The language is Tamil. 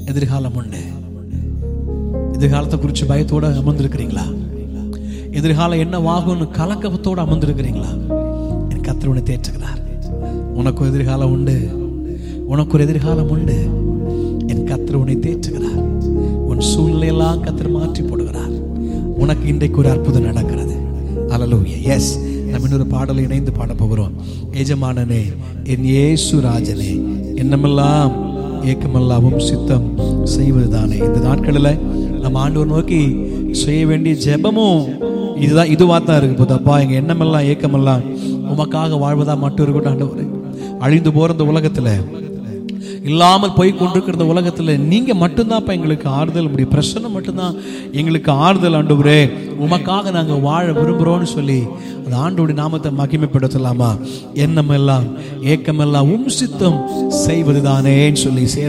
எதிர்காலம் உண்டு எதிர்காலத்தை குறித்து பயத்தோட அமர்ந்திருக்கிறீங்களா எதிர்காலம் என்னவாகும்னு கலக்கத்தோட அமர்ந்திருக்கிறீங்களா என் கத்தர் உன்னை தேற்றுகிறார் உனக்கு ஒரு எதிர்காலம் உண்டு உனக்கு ஒரு எதிர்காலம் உண்டு என் கத்தர் உன்னை தேற்றுகிறார் உன் சூழ்நிலையெல்லாம் கத்தர் மாற்றி போடுகிறார் உனக்கு இன்றைக்கு ஒரு அற்புதம் நடக்கிறது அலலூயா எஸ் நம்ம இன்னொரு பாடலை இணைந்து பாட போகிறோம் எஜமானனே என் இயேசு ராஜனே என்னமெல்லாம் ஏக்கமெல்லாவும் சித்தம் செய்வதுதானே இந்த நாட்களில் நம்ம ஆண்டவர் நோக்கி செய்ய வேண்டிய ஜெபமும் இதுதான் இதுவா தான் இருக்கு போதப்பா எங்க எண்ணமெல்லாம் ஏக்கமெல்லாம் உமக்காக வாழ்வதா மட்டும் இருக்கட்டும் ஆண்டவரே அழிந்து போற இந்த உலகத்துல இல்லாமல் போய் கொண்டிருக்கிற இந்த உலகத்துல நீங்க மட்டும்தான் எங்களுக்கு ஆறுதல் முடியும் பிரச்சனை மட்டும்தான் எங்களுக்கு ஆறுதல் ஆண்டவரே உமக்காக நாங்க வாழ விரும்புறோம்னு சொல்லி அந்த ஆண்டோடைய நாமத்தை மகிமைப்படுத்தலாமா எண்ணமெல்லாம் ஏக்கமெல்லாம் உம் சித்தம் செய்வதுதானேன்னு சொல்லி சேர